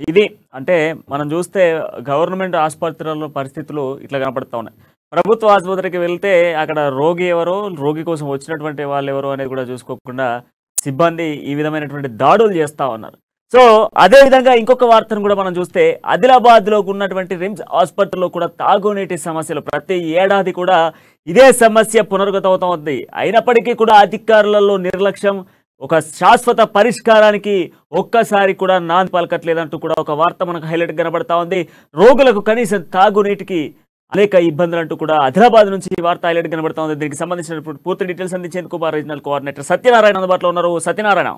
ఇది అంటే మనం చూస్తే గవర్నమెంట్ ఆసుపత్రుల్లో పరిస్థితులు ఇట్లా కనపడతా ఉన్నాయి ప్రభుత్వ ఆసుపత్రికి వెళ్తే అక్కడ రోగి ఎవరో రోగి కోసం వచ్చినటువంటి వాళ్ళు ఎవరో అనేది కూడా చూసుకోకుండా సిబ్బంది ఈ విధమైనటువంటి దాడులు చేస్తా ఉన్నారు సో అదే విధంగా ఇంకొక వార్తను కూడా మనం చూస్తే ఆదిలాబాద్లో ఉన్నటువంటి రిమ్స్ ఆసుపత్రిలో కూడా తాగునీటి సమస్యలు ప్రతి ఏడాది కూడా ఇదే సమస్య పునర్గతమవుతా ఉంది అయినప్పటికీ కూడా అధికారులలో నిర్లక్ష్యం ఒక శాశ్వత పరిష్కారానికి ఒక్కసారి కూడా నాంది పలకట్లేదంటూ కూడా ఒక వార్త మనకు హైలైట్ కనబడతా ఉంది రోగులకు కనీసం తాగునీటికి అనేక ఇబ్బందులు అంటూ కూడా ఆదిలాబాద్ నుంచి ఈ వార్త హైలైట్ కనబడతా ఉంది దీనికి సంబంధించిన పూర్తి డీటెయిల్స్ అందించేందుకు మా రీజనల్ కోఆర్డినేటర్ సత్యనారాయణ అందుబాటులో ఉన్నారు సత్యనారాయణ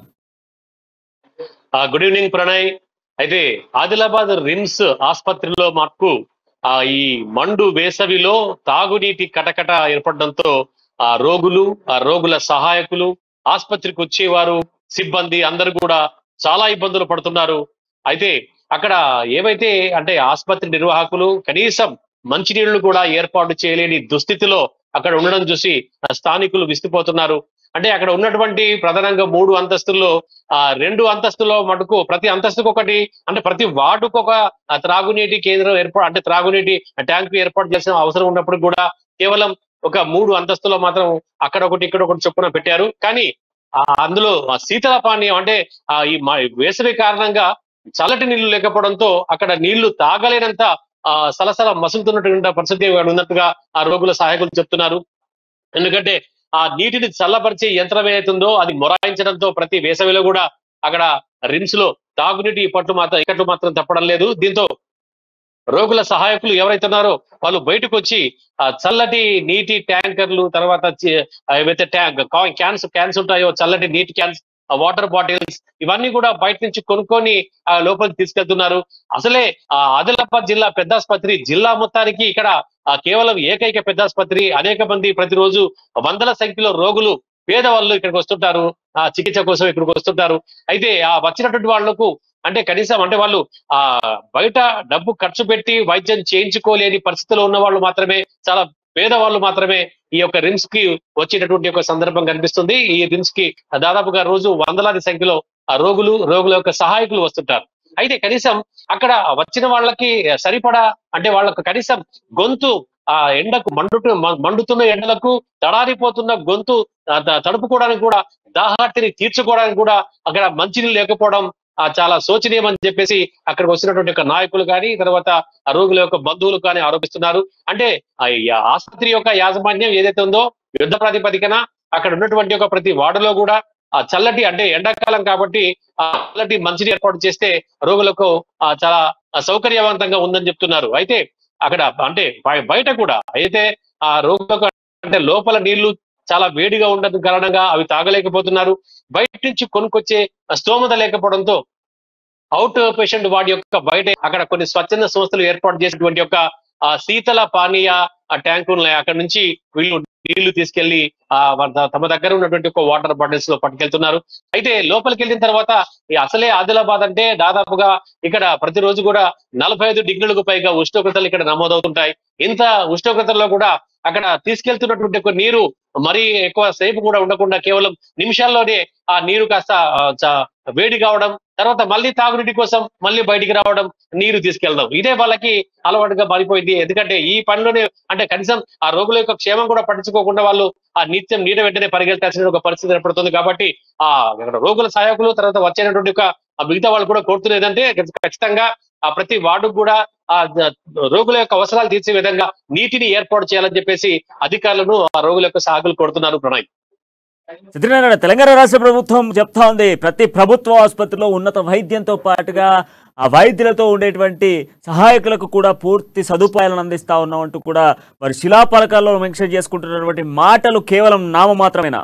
ఆ గుడ్ ఈవినింగ్ ప్రణయ్ అయితే ఆదిలాబాద్ రిమ్స్ ఆసుపత్రిలో మాకు ఆ ఈ మండు వేసవిలో తాగునీటి కటకట ఏర్పడడంతో ఆ రోగులు ఆ రోగుల సహాయకులు ఆసుపత్రికి వచ్చేవారు సిబ్బంది అందరూ కూడా చాలా ఇబ్బందులు పడుతున్నారు అయితే అక్కడ ఏవైతే అంటే ఆసుపత్రి నిర్వాహకులు కనీసం మంచినీళ్లు కూడా ఏర్పాటు చేయలేని దుస్థితిలో అక్కడ ఉండడం చూసి ఆ స్థానికులు విసిపోతున్నారు అంటే అక్కడ ఉన్నటువంటి ప్రధానంగా మూడు అంతస్తుల్లో ఆ రెండు అంతస్తులో మటుకు ప్రతి అంతస్తుకు ఒకటి అంటే ప్రతి వార్డుకు ఒక ఆ, త్రాగునీటి కేంద్రం ఏర్పాటు అంటే త్రాగునీటి ట్యాంక్ ఏర్పాటు చేసిన అవసరం ఉన్నప్పుడు కూడా కేవలం ఒక మూడు అంతస్తులో మాత్రం అక్కడ ఒకటి ఇక్కడ ఒకటి చొప్పున పెట్టారు కానీ ఆ, అందులో ఆ శీతల పానీయం అంటే ఆ ఈ మ- వేసవి కారణంగా చల్లటి నీళ్లు లేకపోవడంతో అక్కడ నీళ్లు తాగలేనంత ఆ సలసల మసులుతున్నటువంటి పరిస్థితి ఉన్నట్టుగా ఆ రోగుల సహాయకులు చెప్తున్నారు ఎందుకంటే ఆ నీటిని చల్లపరిచే యంత్రం ఏదైతుందో అది మొరాయించడంతో ప్రతి వేసవిలో కూడా అక్కడ రిమ్స్ లో తాగునీటి పట్టు మాత్రం ఇక్కట్లు మాత్రం తప్పడం లేదు దీంతో రోగుల సహాయకులు ఎవరైతే ఉన్నారో వాళ్ళు బయటకు వచ్చి ఆ చల్లటి నీటి ట్యాంకర్లు తర్వాత చి- ఆ ఏవైతే ట్యాంక్ క్యాన్స్ క్యాన్స్ ఉంటాయో చల్లటి నీటి క్యాన్స్ వాటర్ బాటిల్స్ ఇవన్నీ కూడా బయట నుంచి కొనుక్కొని ఆ లోపలికి తీసుకెళ్తున్నారు అసలే ఆ ఆదిలాబాద్ జిల్లా పెద్దాసుపత్రి జిల్లా మొత్తానికి ఇక్కడ ఆ కేవలం ఏకైక పెద్దాసుపత్రి అనేక మంది ప్రతిరోజు వందల సంఖ్యలో రోగులు పేదవాళ్ళు ఇక్కడికి వస్తుంటారు ఆ చికిత్స కోసం ఇక్కడికి వస్తుంటారు అయితే ఆ వచ్చినటువంటి వాళ్లకు అంటే కనీసం అంటే వాళ్ళు ఆ బయట డబ్బు ఖర్చు పెట్టి వైద్యం చేయించుకోలేని పరిస్థితిలో ఉన్న వాళ్ళు మాత్రమే చాలా పేదవాళ్ళు మాత్రమే ఈ యొక్క రిమ్స్ కి వచ్చేటటువంటి ఒక సందర్భం కనిపిస్తుంది ఈ రిమ్స్ కి దాదాపుగా రోజు వందలాది సంఖ్యలో ఆ రోగులు రోగుల యొక్క సహాయకులు వస్తుంటారు అయితే కనీసం అక్కడ వచ్చిన వాళ్ళకి సరిపడా అంటే వాళ్ళకు కనీసం గొంతు ఆ ఎండకు మండుతు మ- మండుతున్న ఎండలకు తడారిపోతున్న గొంతు ఆ, త- తడుపుకోవడానికి కూడా దాహార్తిని తీర్చుకోవడానికి కూడా అక్కడ మంచినీళ్ళు లేకపోవడం ఆ, చాలా శోచనీయం అని చెప్పేసి అక్కడికి వచ్చినటువంటి ఒక నాయకులు కానీ తర్వాత ఆ రోగుల యొక్క బంధువులు కానీ ఆరోపిస్తున్నారు అంటే ఆ ఈ ఆసుపత్రి యొక్క యాజమాన్యం ఏదైతే ఉందో యుద్ధ ప్రాతిపదికన అక్కడ ఉన్నటువంటి ఒక ప్రతి వార్డులో కూడా ఆ చల్లటి అంటే ఎండాకాలం కాబట్టి ఆ చల్లటి మంచినీరు ఏర్పాటు చేస్తే రోగులకు ఆ చాలా సౌకర్యవంతంగా ఉందని చెప్తున్నారు అయితే అక్కడ అంటే బయ- బయట కూడా అయితే ఆ రోగులకు అంటే లోపల నీళ్లు చాలా వేడిగా ఉండడం కారణంగా అవి తాగలేకపోతున్నారు బయట నుంచి కొనుక్కొచ్చే స్తోమత లేకపోవడంతో అవుట్ పేషెంట్ వార్డ్ యొక్క బయట అక్కడ కొన్ని స్వచ్ఛంద సంస్థలు ఏర్పాటు చేసినటువంటి యొక్క ఆ శీతల పానీయ ఆ ట్యాంకులు ఉన్నాయి అక్కడ నుంచి వీళ్ళు నీళ్లు తీసుకెళ్లి ఆ వాళ్ళ తమ దగ్గర ఉన్నటువంటి ఒక వాటర్ బాటిల్స్ లో పట్టుకెళ్తున్నారు అయితే లోపలికి వెళ్ళిన తర్వాత ఈ అసలే ఆదిలాబాద్ అంటే దాదాపుగా ఇక్కడ ప్రతిరోజు కూడా నలభై ఐదు డిగ్రీలకు పైగా ఉష్ణోగ్రతలు ఇక్కడ నమోదవుతుంటాయి ఇంత ఉష్ణోగ్రతల్లో కూడా అక్కడ తీసుకెళ్తున్నటువంటి ఒక నీరు మరీ ఎక్కువ సేపు కూడా ఉండకుండా కేవలం నిమిషాల్లోనే ఆ నీరు కాస్త ఆ, చ- వేడి కావడం తర్వాత మళ్ళీ తాగునీటి కోసం మళ్ళీ బయటికి రావడం నీరు తీసుకెళ్ళడం ఇదే వాళ్ళకి అలవాటుగా మారిపోయింది ఎందుకంటే ఈ పనిలోనే అంటే కనీసం ఆ రోగుల యొక్క క్షేమం కూడా పట్టించుకోకుండా వాళ్ళు ఆ నిత్యం నీట వెంటనే పరిగెత్తాల్సిన ఒక పరిస్థితి ఏర్పడుతుంది కాబట్టి ఆ ఇక్కడ రోగుల సహాయకులు తర్వాత వచ్చేటటువంటి ఒక ఆ మిగతా వాళ్ళు కూడా కోరుతున్నది ఏంటంటే ఖచ్చితంగా ఆ ప్రతి వార్డు కూడా ఆ ద- రోగుల యొక్క అవసరాలు తీర్చే విధంగా నీటిని ఏర్పాటు చేయాలని చెప్పేసి అధికారులను ఆ రోగుల యొక్క సహాయకులు కోరుతున్నారు ప్రణయ్ సత్యనారాయణ తెలంగాణ రాష్ట్ర ప్రభుత్వం చెప్తా ఉంది ప్రతి ప్రభుత్వ ఆసుపత్రిలో ఉన్నత వైద్యంతో పాటుగా ఆ వైద్యులతో ఉండేటువంటి సహాయకులకు కూడా పూర్తి సదుపాయాలను అందిస్తా ఉన్నాం అంటూ కూడా వారి శిలాపలకాల్లో మెన్షన్ చేసుకుంటున్నటువంటి మాటలు కేవలం నామ మాత్రమేనా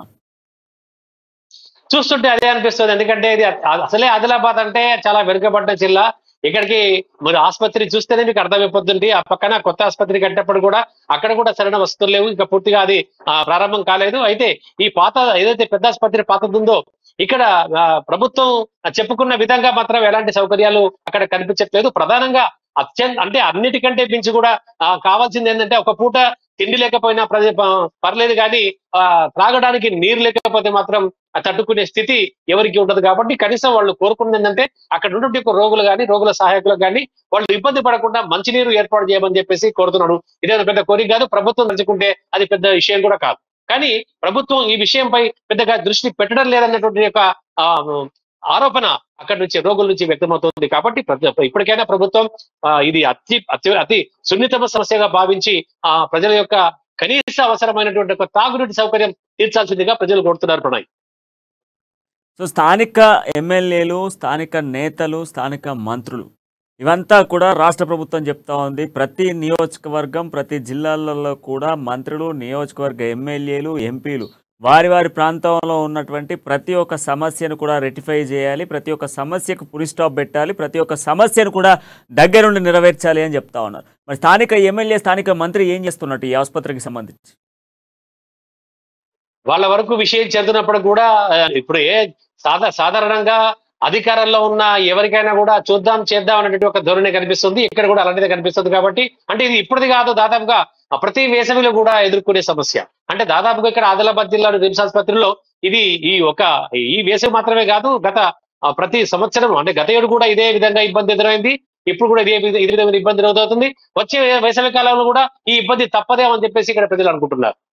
చూస్తుంటే అదే అనిపిస్తుంది ఎందుకంటే ఇది అ- అసలే ఆదిలాబాద్ అంటే చాలా వెనుకబడ్డ జిల్లా ఇక్కడికి మరి ఆసుపత్రి చూస్తేనే మీకు అర్థమైపోతుంది ఆ పక్కన కొత్త ఆసుపత్రి కట్టేటప్పుడు కూడా అక్కడ కూడా సరైన వసతులు లేవు ఇంకా పూర్తిగా అది ఆ, ప్రారంభం కాలేదు అయితే ఈ పాత ఏదైతే పెద్ద ఆసుపత్రి పాతది ఉందో ఇక్కడ ఆ, ప్రభుత్వం చెప్పుకున్న విధంగా మాత్రం ఎలాంటి సౌకర్యాలు అక్కడ కనిపించట్లేదు ప్రధానంగా అత్యంత అంటే అన్నిటికంటే మించి కూడా ఆ, కావాల్సింది ఏంటంటే ఒక పూట తిండి లేకపోయినా ప్రజ ప- పర్లేదు కానీ ఆ త్రాగడానికి నీరు లేకపోతే మాత్రం ఆ తట్టుకునే స్థితి ఎవరికి ఉండదు కాబట్టి కనీసం వాళ్ళు కోరుకున్నది ఏంటంటే అక్కడ ఉన్నటువంటి ఒక రోగులు కానీ రోగుల సహాయకులకు కానీ వాళ్ళు ఇబ్బంది పడకుండా మంచినీరు ఏర్పాటు చేయమని చెప్పేసి కోరుతున్నాడు ఇదేదో పెద్ద కోరిక కాదు ప్రభుత్వం నడుచుకుంటే అది పెద్ద విషయం కూడా కాదు కానీ ప్రభుత్వం ఈ విషయంపై పెద్దగా దృష్టి పెట్టడం లేదన్నటువంటి యొక్క ఆ, ఆరోపణ అక్కడి నుంచి రోగుల నుంచి వ్యక్తమవుతుంది కాబట్టి ప్రజ- ఇప్పటికైనా ప్రభుత్వం ఆ, ఇది అతి అతి అతి సున్నితమ సమస్యగా భావించి ఆ ప్రజల యొక్క కనీస అవసరమైనటువంటి ఒక తాగునీటి సౌకర్యం తీర్చాల్సిందిగా ప్రజలు కోరుతున్నారు ప్రణయ్ సో స్థానిక ఎమ్మెల్యేలు స్థానిక నేతలు స్థానిక మంత్రులు ఇవంతా కూడా రాష్ట్ర ప్రభుత్వం చెప్తా ఉంది ప్రతి నియోజకవర్గం ప్రతి జిల్లాలలో కూడా మంత్రులు నియోజకవర్గ ఎమ్మెల్యేలు ఎంపీలు వారి వారి ప్రాంతంలో ఉన్నటువంటి ప్రతి ఒక్క సమస్యను కూడా రెటిఫై చేయాలి ప్రతి ఒక్క సమస్యకు పులి స్టాప్ పెట్టాలి ప్రతి ఒక్క సమస్యను కూడా దగ్గరుండి నెరవేర్చాలి అని చెప్తా ఉన్నారు మరి స్థానిక ఎమ్మెల్యే స్థానిక మంత్రి ఏం చేస్తున్నట్టు ఈ ఆసుపత్రికి సంబంధించి వాళ్ళ వరకు విషయం చెందినప్పుడు కూడా ఆ, ఇప్పుడు ఏ సాధా సాధారణంగా అధికారంలో ఉన్న ఎవరికైనా కూడా చూద్దాం చేద్దాం అనేటువంటి ఒక ధోరణి కనిపిస్తుంది ఇక్కడ కూడా అలాంటిదే కనిపిస్తుంది కాబట్టి అంటే ఇది ఇప్పుడుది కాదు దాదాపుగా ఆ ప్రతి వేసవిలో కూడా ఎదుర్కొనే సమస్య అంటే దాదాపుగా ఇక్కడ ఆదిలాబాద్ జిల్లా రిమ్స్ ఆసుపత్రిలో ఇది ఈ ఒక ఈ వేసవి మాత్రమే కాదు గత ఆ, ప్రతి సంవత్సరం అంటే గత ఏడు కూడా ఇదే విధంగా ఇబ్బంది ఎదురైంది ఇప్పుడు కూడా ఇదే విధ- ఇదే విధమైన ఇబ్బంది ఎదురవుతుంది వచ్చే వేసవి కాలంలో కూడా ఈ ఇబ్బంది తప్పదేమని చెప్పేసి ఇక్కడ ప్రజలు అనుకుంటున్నారు